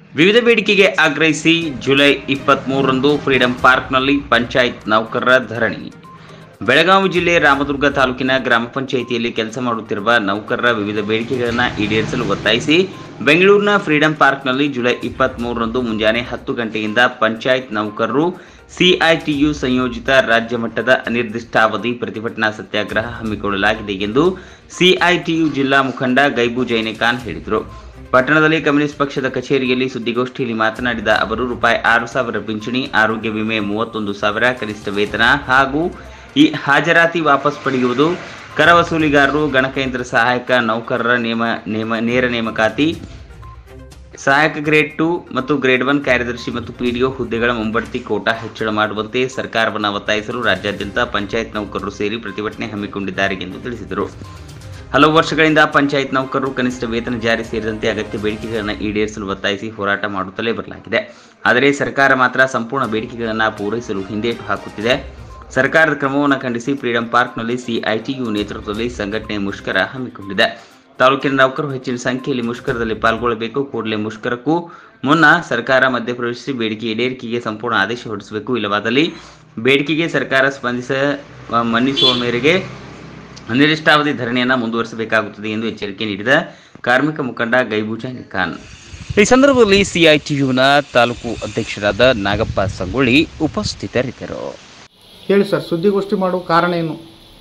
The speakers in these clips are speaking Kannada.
ವಿವಿಧ ಬೇಡಿಕೆಗೆ ಆಗ್ರಹಿಸಿ ಜುಲೈ ಇಪ್ಪತ್ತ್ಮೂರರಂದು ಫ್ರೀಡಂ ಪಾರ್ಕ್ನಲ್ಲಿ ಪಂಚಾಯತ್ ನೌಕರರ ಧರಣಿ ಬೆಳಗಾವಿ ಜಿಲ್ಲೆ ರಾಮದುರ್ಗ ತಾಲೂಕಿನ ಗ್ರಾಮ ಪಂಚಾಯಿತಿಯಲ್ಲಿ ಕೆಲಸ ಮಾಡುತ್ತಿರುವ ನೌಕರರ ವಿವಿಧ ಬೇಡಿಕೆಗಳನ್ನು ಈಡೇರಿಸಲು ಒತ್ತಾಯಿಸಿ ಬೆಂಗಳೂರಿನ ಫ್ರೀಡಂ ಪಾರ್ಕ್ನಲ್ಲಿ ಜುಲೈ ಇಪ್ಪತ್ತ್ಮೂರರಂದು ಮುಂಜಾನೆ ಹತ್ತು ಗಂಟೆಯಿಂದ ಪಂಚಾಯತ್ ನೌಕರರು ಸಿಐಟಿಯು ಸಂಯೋಜಿತ ರಾಜ್ಯ ಮಟ್ಟದ ಅನಿರ್ದಿಷ್ಟಾವಧಿ ಪ್ರತಿಭಟನಾ ಸತ್ಯಾಗ್ರಹ ಹಮ್ಮಿಕೊಳ್ಳಲಾಗಿದೆ ಎಂದು ಸಿಐಟಿಯು ಜಿಲ್ಲಾ ಮುಖಂಡ ಗೈಬು ಜೈನೆಖಾನ್ ಹೇಳಿದರು ಪಟ್ಟಣದಲ್ಲಿ ಕಮ್ಯುನಿಸ್ಟ್ ಪಕ್ಷದ ಕಚೇರಿಯಲ್ಲಿ ಸುದ್ದಿಗೋಷ್ಠಿಯಲ್ಲಿ ಮಾತನಾಡಿದ ಅವರು ರೂಪಾಯಿ ಆರು ಸಾವಿರ ಪಿಂಚಣಿ ಆರೋಗ್ಯ ವಿಮೆ ಮೂವತ್ತೊಂದು ಸಾವಿರ ಕನಿಷ್ಠ ವೇತನ ಹಾಗೂ ಈ ಹಾಜರಾತಿ ವಾಪಸ್ ಪಡೆಯುವುದು ಕರ ವಸೂಲಿಗಾರರು ಗಣಕಯಂತ್ರ ಸಹಾಯಕ ನೌಕರರ ನೇಮ ನೇಮ ನೇರ ನೇಮಕಾತಿ ಸಹಾಯಕ ಗ್ರೇಡ್ ಟು ಮತ್ತು ಗ್ರೇಡ್ ಒನ್ ಕಾರ್ಯದರ್ಶಿ ಮತ್ತು ಪಿಡಿಒ ಹುದ್ದೆಗಳ ಮುಂಬಡ್ತಿ ಕೋಟಾ ಹೆಚ್ಚಳ ಮಾಡುವಂತೆ ಸರ್ಕಾರವನ್ನು ಒತ್ತಾಯಿಸಲು ರಾಜ್ಯಾದ್ಯಂತ ಪಂಚಾಯತ್ ನೌಕರರು ಸೇರಿ ಪ್ರತಿಭಟನೆ ಹಮ್ಮಿಕೊಂಡಿದ್ದಾರೆ ಎಂದು ತಿಳಿಸಿದರು ಹಲವು ವರ್ಷಗಳಿಂದ ಪಂಚಾಯತ್ ನೌಕರರು ಕನಿಷ್ಠ ವೇತನ ಜಾರಿ ಸೇರಿದಂತೆ ಅಗತ್ಯ ಬೇಡಿಕೆಗಳನ್ನು ಈಡೇರಿಸಲು ಒತ್ತಾಯಿಸಿ ಹೋರಾಟ ಮಾಡುತ್ತಲೇ ಬರಲಾಗಿದೆ ಆದರೆ ಸರ್ಕಾರ ಮಾತ್ರ ಸಂಪೂರ್ಣ ಬೇಡಿಕೆಗಳನ್ನು ಪೂರೈಸಲು ಹಿಂದೇಟು ಹಾಕುತ್ತಿದೆ ಸರ್ಕಾರದ ಕ್ರಮವನ್ನು ಖಂಡಿಸಿ ಫ್ರೀಡಂ ಪಾರ್ಕ್ನಲ್ಲಿ ಸಿಐಟಿಯು ನೇತೃತ್ವದಲ್ಲಿ ಸಂಘಟನೆ ಮುಷ್ಕರ ಹಮ್ಮಿಕೊಂಡಿದೆ ತಾಲೂಕಿನ ನೌಕರರು ಹೆಚ್ಚಿನ ಸಂಖ್ಯೆಯಲ್ಲಿ ಮುಷ್ಕರದಲ್ಲಿ ಪಾಲ್ಗೊಳ್ಳಬೇಕು ಕೂಡಲೇ ಮುಷ್ಕರಕ್ಕೂ ಮುನ್ನ ಸರ್ಕಾರ ಮಧ್ಯಪ್ರವೇಶಿಸಿ ಬೇಡಿಕೆ ಈಡೇರಿಕೆಗೆ ಸಂಪೂರ್ಣ ಆದೇಶ ಹೊರಡಿಸಬೇಕು ಇಲ್ಲವಾದಲ್ಲಿ ಬೇಡಿಕೆಗೆ ಸರ್ಕಾರ ಸ್ಪಂದಿಸ ಆ, ಮನ್ನಿಸುವ ಮೇರೆಗೆ ಅನಿರ್ದಿಷ್ಟಾವಧಿ ಧರಣಿಯನ್ನು ಮುಂದುವರಿಸಬೇಕಾಗುತ್ತದೆ ಎಂದು ಎಚ್ಚರಿಕೆ ನೀಡಿದ ಕಾರ್ಮಿಕ ಮುಖಂಡ ಗೈಬುಜಾನಿ ಖಾನ್ ಈ ಸಂದರ್ಭದಲ್ಲಿ ಸಿಐಟಿಯುನ ತಾಲೂಕು ಅಧ್ಯಕ್ಷರಾದ ನಾಗಪ್ಪ ಸಂಗೊಳ್ಳಿ ಉಪಸ್ಥಿತರಿದ್ದರು ಹೇಳಿ ಸರ್ ಸುದ್ದಿಗೋಷ್ಠಿ ಮಾಡುವ ಕಾರಣ ಏನು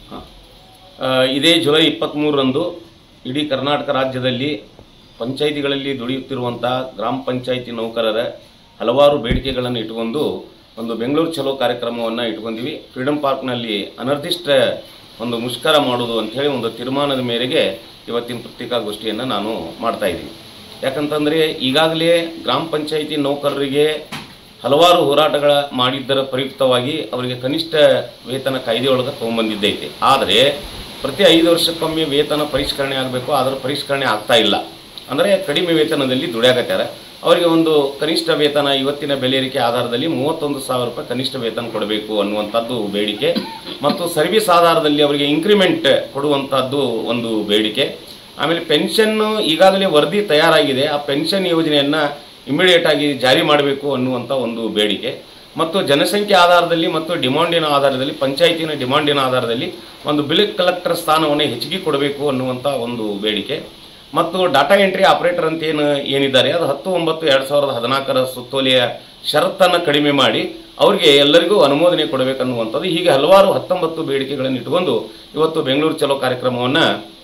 ಆ, ಇದೇ ಜುಲೈ ಇಪ್ಪತ್ತ್ಮೂರರಂದು ಇಡೀ ಕರ್ನಾಟಕ ರಾಜ್ಯದಲ್ಲಿ ಪಂಚಾಯಿತಿಗಳಲ್ಲಿ ದುಡಿಯುತ್ತಿರುವಂಥ ಗ್ರಾಮ ಪಂಚಾಯಿತಿ ನೌಕರರ ಹಲವಾರು ಬೇಡಿಕೆಗಳನ್ನು ಇಟ್ಟುಕೊಂಡು ಒಂದು ಬೆಂಗಳೂರು ಚಲೋ ಕಾರ್ಯಕ್ರಮವನ್ನು ಇಟ್ಕೊಂಡಿವಿ ಫ್ರೀಡಂ ಪಾರ್ಕ್ನಲ್ಲಿ ಅನರ್ದಿಷ್ಟ ಒಂದು ಮುಷ್ಕರ ಮಾಡೋದು ಅಂಥೇಳಿ ಒಂದು ತೀರ್ಮಾನದ ಮೇರೆಗೆ ಇವತ್ತಿನ ಪತ್ರಿಕಾಗೋಷ್ಠಿಯನ್ನು ನಾನು ಮಾಡ್ತಾ ಇದ್ದೀನಿ ಯಾಕಂತಂದರೆ ಈಗಾಗಲೇ ಗ್ರಾಮ ಪಂಚಾಯಿತಿ ನೌಕರರಿಗೆ ಹಲವಾರು ಹೋರಾಟಗಳ ಮಾಡಿದ್ದರ ಪ್ರಯುಕ್ತವಾಗಿ ಅವರಿಗೆ ಕನಿಷ್ಠ ವೇತನ ಕಾಯ್ದೆಯೊಳಗೆ ತೊಗೊಂಬಂದಿದ್ದೈತೆ ಆದರೆ ಪ್ರತಿ ಐದು ವರ್ಷಕ್ಕೊಮ್ಮೆ ವೇತನ ಪರಿಷ್ಕರಣೆ ಆಗಬೇಕು ಅದರ ಪರಿಷ್ಕರಣೆ ಆಗ್ತಾ ಇಲ್ಲ ಅಂದರೆ ಕಡಿಮೆ ವೇತನದಲ್ಲಿ ದುಡಿಯಾಕತ್ಯಾರ ಅವರಿಗೆ ಒಂದು ಕನಿಷ್ಠ ವೇತನ ಇವತ್ತಿನ ಬೆಲೆ ಏರಿಕೆ ಆಧಾರದಲ್ಲಿ ಮೂವತ್ತೊಂದು ಸಾವಿರ ರೂಪಾಯಿ ಕನಿಷ್ಠ ವೇತನ ಕೊಡಬೇಕು ಅನ್ನುವಂಥದ್ದು ಬೇಡಿಕೆ ಮತ್ತು ಸರ್ವಿಸ್ ಆಧಾರದಲ್ಲಿ ಅವರಿಗೆ ಇಂಕ್ರಿಮೆಂಟ್ ಕೊಡುವಂಥದ್ದು ಒಂದು ಬೇಡಿಕೆ ಆಮೇಲೆ ಪೆನ್ಷನ್ ಈಗಾಗಲೇ ವರದಿ ತಯಾರಾಗಿದೆ ಆ ಪೆನ್ಷನ್ ಯೋಜನೆಯನ್ನು ಇಮಿಡಿಯೇಟ್ ಆಗಿ ಜಾರಿ ಮಾಡಬೇಕು ಅನ್ನುವಂಥ ಒಂದು ಬೇಡಿಕೆ ಮತ್ತು ಜನಸಂಖ್ಯೆ ಆಧಾರದಲ್ಲಿ ಮತ್ತು ಡಿಮಾಂಡಿನ ಆಧಾರದಲ್ಲಿ ಪಂಚಾಯತಿನ ಡಿಮಾಂಡಿನ ಆಧಾರದಲ್ಲಿ ಒಂದು ಬಿಲ್ ಕಲೆಕ್ಟರ್ ಸ್ಥಾನವನ್ನು ಹೆಚ್ಚಿಗೆ ಕೊಡಬೇಕು ಅನ್ನುವಂಥ ಒಂದು ಬೇಡಿಕೆ ಮತ್ತು ಡಾಟಾ ಎಂಟ್ರಿ ಆಪರೇಟರ್ ಅಂತ ಏನು ಏನಿದ್ದಾರೆ ಅದು ಹತ್ತು ಒಂಬತ್ತು ಎರಡು ಸಾವಿರದ ಹದಿನಾಲ್ಕರ ಸುತ್ತೋಲೆಯ ಷರತ್ತನ್ನು ಕಡಿಮೆ ಮಾಡಿ ಅವರಿಗೆ ಎಲ್ಲರಿಗೂ ಅನುಮೋದನೆ ಕೊಡಬೇಕನ್ನುವಂಥದ್ದು ಹೀಗೆ ಹಲವಾರು ಹತ್ತೊಂಬತ್ತು ಬೇಡಿಕೆಗಳನ್ನು ಇಟ್ಕೊಂಡು ಇವತ್ತು ಬೆಂಗಳೂರು ಚಲೋ ಕಾರ್ಯಕ್ರಮವನ್ನು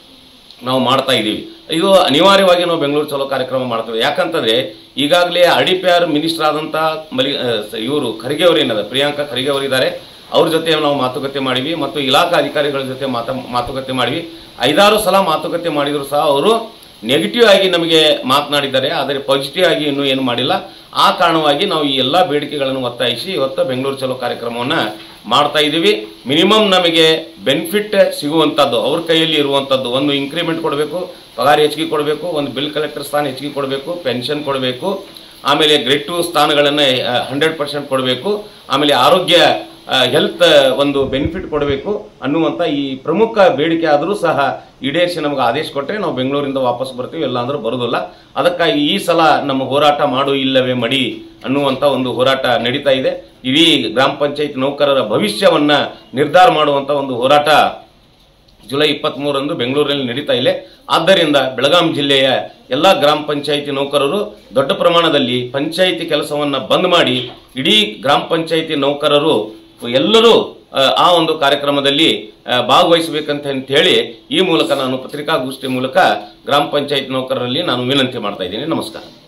ನಾವು ಮಾಡ್ತಾ ಇದ್ದೀವಿ ಇದು ಅನಿವಾರ್ಯವಾಗಿ ನಾವು ಬೆಂಗಳೂರು ಚಲೋ ಕಾರ್ಯಕ್ರಮ ಮಾಡ್ತೇವೆ ಯಾಕಂತಂದ್ರೆ ಈಗಾಗಲೇ R D P R minister ಆದಂಥ ಮಲಿ ಇವರು ಖರ್ಗೆ ಅವರು ಏನದ ಪ್ರಿಯಾಂಕಾ ಖರ್ಗೆ ಅವರಿದ್ದಾರೆ ಅವ್ರ ಜೊತೆ ನಾವು ಮಾತುಕತೆ ಮಾಡಿವಿ ಮತ್ತು ಇಲಾಖಾ ಅಧಿಕಾರಿಗಳ ಜೊತೆ ಮಾತ ಮಾತುಕತೆ ಮಾಡಿವಿ ಐದಾರು ಸಲ ಮಾತುಕತೆ ಮಾಡಿದ್ರು ಸಹ ಅವರು ನೆಗೆಟಿವ್ ಆಗಿ ನಮಗೆ ಮಾತನಾಡಿದ್ದಾರೆ ಆದರೆ ಪಾಸಿಟಿವ್ ಆಗಿ ಇನ್ನೂ ಏನು ಮಾಡಿಲ್ಲ ಆ ಕಾರಣವಾಗಿ ನಾವು ಈ ಎಲ್ಲ ಬೇಡಿಕೆಗಳನ್ನು ಒತ್ತಾಯಿಸಿ ಇವತ್ತು ಬೆಂಗಳೂರು ಚಲೋ ಕಾರ್ಯಕ್ರಮವನ್ನು ಮಾಡ್ತಾ ಇದ್ದೀವಿ ಮಿನಿಮಮ್ ನಮಗೆ ಬೆನಿಫಿಟ್ ಸಿಗುವಂಥದ್ದು ಅವ್ರ ಕೈಯಲ್ಲಿ ಇರುವಂಥದ್ದು ಒಂದು ಇಂಕ್ರಿಮೆಂಟ್ ಕೊಡಬೇಕು ಪಗಾರ ಹೆಚ್ಚಿಗೆ ಕೊಡಬೇಕು ಒಂದು ಬಿಲ್ ಕಲೆಕ್ಟರ್ ಸ್ಥಾನ ಹೆಚ್ಚಿಗೆ ಕೊಡಬೇಕು ಪೆನ್ಷನ್ ಕೊಡಬೇಕು ಆಮೇಲೆ ಗ್ರೇಡ್ ಟು ಸ್ಥಾನಗಳನ್ನು ಹಂಡ್ರೆಡ್ ಪರ್ಸೆಂಟ್ ಕೊಡಬೇಕು ಆಮೇಲೆ ಆರೋಗ್ಯ ಹೆಲ್ತ್ ಒಂದು ಬೆನಿಫಿಟ್ ಕೊಡಬೇಕು ಅನ್ನುವಂಥ ಈ ಪ್ರಮುಖ ಬೇಡಿಕೆ ಆದರೂ ಸಹ ಈಡೇರಿಸಿ ನಮಗೆ ಆದೇಶ ಕೊಟ್ಟರೆ ನಾವು ಬೆಂಗಳೂರಿಂದ ವಾಪಸ್ ಬರ್ತೀವಿ ಇಲ್ಲ ಅಂದ್ರೆ ಬರೋದಿಲ್ಲ ಅದಕ್ಕಾಗಿ ಈ ಸಲ ನಮ್ಮ ಹೋರಾಟ ಮಾಡು ಇಲ್ಲವೇ ಮಡಿ ಅನ್ನುವಂಥ ಒಂದು ಹೋರಾಟ ನಡೀತಾ ಇದೆ ಇಡೀ ಗ್ರಾಮ ಪಂಚಾಯತ್ ನೌಕರರ ಭವಿಷ್ಯವನ್ನ ನಿರ್ಧಾರ ಮಾಡುವಂಥ ಒಂದು ಹೋರಾಟ ಜುಲೈ ಇಪ್ಪತ್ತ್ಮೂರರಂದು ಬೆಂಗಳೂರಿನಲ್ಲಿ ನಡೀತಾ ಇದೆ ಆದ್ದರಿಂದ ಬೆಳಗಾಂ ಜಿಲ್ಲೆಯ ಎಲ್ಲ ಗ್ರಾಮ ಪಂಚಾಯಿತಿ ನೌಕರರು ದೊಡ್ಡ ಪ್ರಮಾಣದಲ್ಲಿ ಪಂಚಾಯಿತಿ ಕೆಲಸವನ್ನು ಬಂದ್ ಮಾಡಿ ಇಡೀ ಗ್ರಾಮ ಪಂಚಾಯಿತಿ ನೌಕರರು ಎಲ್ಲರೂ ಆ, ಆ ಒಂದು ಕಾರ್ಯಕ್ರಮದಲ್ಲಿ ಆ, ಭಾಗವಹಿಸಬೇಕಂತ ಅಂತ ಹೇಳಿ ಈ ಮೂಲಕ ನಾನು ಪತ್ರಿಕಾಗೋಷ್ಠಿ ಮೂಲಕ ಗ್ರಾಮ ಪಂಚಾಯತ್ ನೌಕರರಲ್ಲಿ ನಾನು ವಿನಂತಿ ಮಾಡ್ತಾ ಇದ್ದೀನಿ ನಮಸ್ಕಾರ